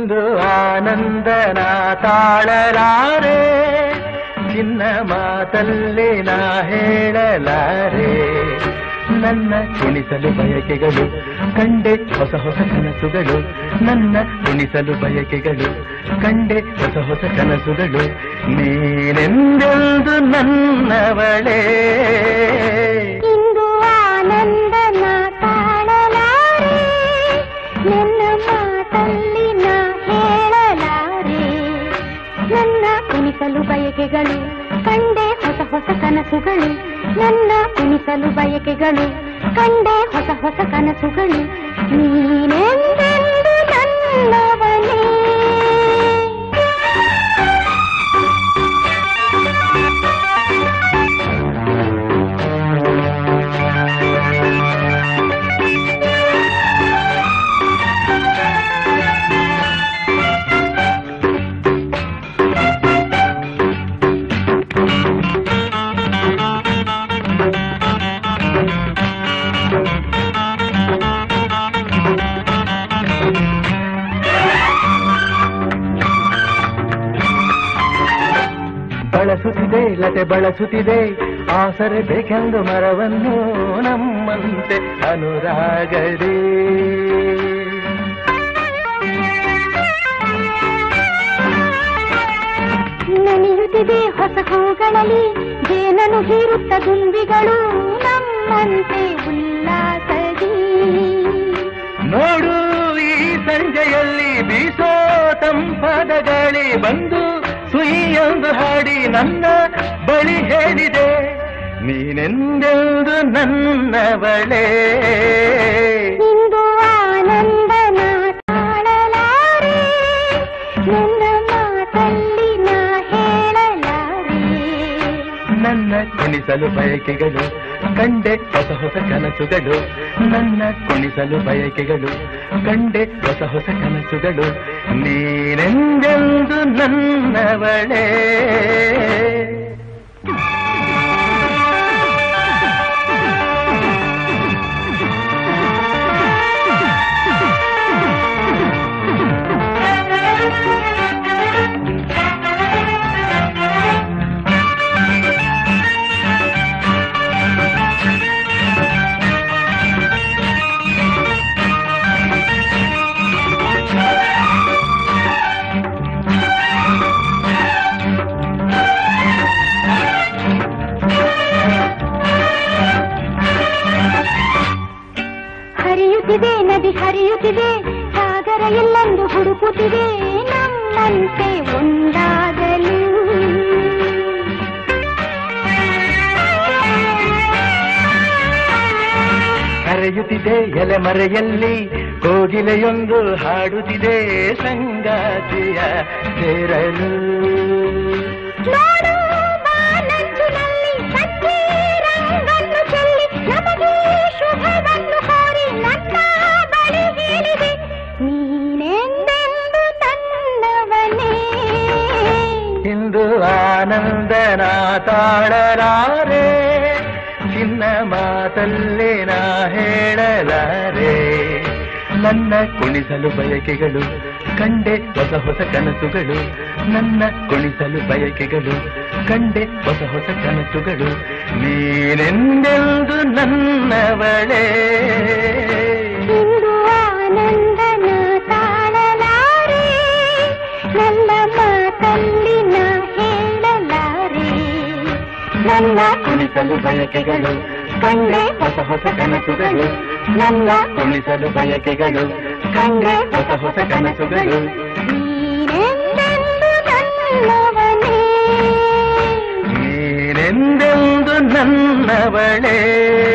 ಇಂದು ಆನಂದನ ತಾಳಲಾರೆ ಚಿನ್ನ ಮಾತಲ್ಲಿ ನಾ ಹೇಳಲಾರೆ ನನ್ನ ಕುಣಿಸಲು ಬಯಕೆಗಳು ಕಂಡೆ ಹೊಸ ಹೊಸ ಕನಸುಗಳು ನನ್ನ ಕುಣಿಸಲು ಬಯಕೆಗಳು ಕಂಡೆ ಹೊಸ ಹೊಸ ಕನಸುಗಳು ನೀನೆಂದೆಂದು ನನ್ನವಳೇ ಇಂದು ಆನಂದನ ತಾಳಲಾರೆ ನನ್ನ ಮಾತಲ್ಲಿ ನಾ ಹೇಳಲಾರೆ ನನ್ನ ಕುಣಿಸಲು ಬಯಕೆಗಳು ಕಂಡೆ ಹೊಸ ಹೊಸ ಕನಸುಗಳು ನನ್ನ ಕುಣಿಸಲು ಬಯಕೆಗಳು ಕಂಡೆ ಹೊಸ ಹೊಸ ಕನಸುಗಳು ನೀನೆಂದೆಂದು ನನ್ನವನೇ ಬಳಸುತ್ತಿದೆ ಲತೆ ಬಳಸುತ್ತಿದೆ ಆಸರೆ ಬೇಕೆಂದು ಮರವನ್ನು ನಮ್ಮಂತೆ ಅನುರಾಗದೆ ನಲಿಯುತ್ತಿದೆ ಹೊಸ ಹೂಗಳಲ್ಲಿ ಜೇನನು ಹೀರುತ್ತ ದುಂಬಿಗಳು ನಮ್ಮಂತೆ ಉಲ್ಲಾಸದಿ ನೋಡು ಈ ಸಂಜೆಯಲ್ಲಿ ಬೀಸೋ ತಂಪಾದ ಗಾಳಿ ಬಂದು ಸುಯಿಯೊಂದು ಹಾಡಿ ನನ್ನ ಬಳಿ ಹೇಳಿದೆ ನೀನೆಂದೆಂದು ನನ್ನವಳೇ ಇಂದು ಆನಂದನ ತಾಳಲಾರೆ ನನ್ನ ಮಾತಲ್ಲಿ ನಾ ಹೇಳಲಾರೆ ನನ್ನ ಕುಣಿಸಲು ಬಯಕೆಗಳು ಕಂಡೆ ಹೊಸ ಹೊಸ ಕನಸುಗಳು ನನ್ನ ಕುಣಿಸಲು ಬಯಕೆಗಳು ಕಂಡೆ ಹೊಸ ಹೊಸ ಕನಸುಗಳು ನೀನೆಂದೆಂದು ನನ್ನವಳೇ ಹರಿಯುತ್ತಿದೆ ನದಿ ಹರಿಯುತ್ತಿದೆ ಸಾಗರ ಎಲ್ಲೆಂದು ಹುಡುಕುತ್ತಿದೆ ನಮ್ಮಂತೆ ಒಂದಾಗಲು ಕರೆಯುತ್ತಿದೆ ಎಲೆ ಮರೆಯಲ್ಲಿ ಕೋಗಿಲೆಯೊಂದು ಹಾಡುತ್ತಿದೆ ಸಂಗಾತಿಯ ಸೇರಲು ನೋಡು ಬಾನಂಚಿನಲ್ಲಿ ಕಚ್ಚಿ ರಂಗನ್ನು ಚೆಲ್ಲಿ ನಮಗೆ ಶುಭವನ್ನು ಕೋರಿ ನನ್ನ ಬಳಿ ಹೇಳಿದೆ ನೀನೆಂದೆಂದು ತನ್ನವನೇ ಇಂದು ಆನಂದನ ತಾಳಲಾರೆ ಚಿನ್ನ ಮಾತಲ್ಲೇ ನಾ ಹೇಳಲಾರೆ ನನ್ನ ಕುಣಿಸಲು ಬಯಕೆಗಳು ಕಂಡೆ ಹೊಸ ಹೊಸ ಕನಸುಗಳು ನನ್ನ ಕುಣಿಸಲು ಬಯಕೆಗಳು ಕಂಡೆ ಹೊಸ ಹೊಸ ಕನಸುಗಳು ನೀನೆಂದೆಂದು ನನ್ನವಳೇ ಇಂದು ಆನಂದನ ತಾಳಲಾರೆ ನನ್ನ ಮಾತಲ್ಲಿ ನಾ ಹೇಳಲಾರೆ ನನ್ನ ಕುಣಿಸಲು ಬಯಕೆಗಳು ಕಂಡೆ ಹೊಸ ಹೊಸ ಕನಸುಗಳು ನನ್ನ ಕುಣಿಸಲು ಬಯಕೆಗಳು ಕಂಡೆ ಹೊಸ ಹೊಸ ಕನಸುಗಳು ನೀನೆಂದೆಂದು ನನ್ನವನೇ ನೀನೆಂದೆಂದು ನನ್ನವಳೇ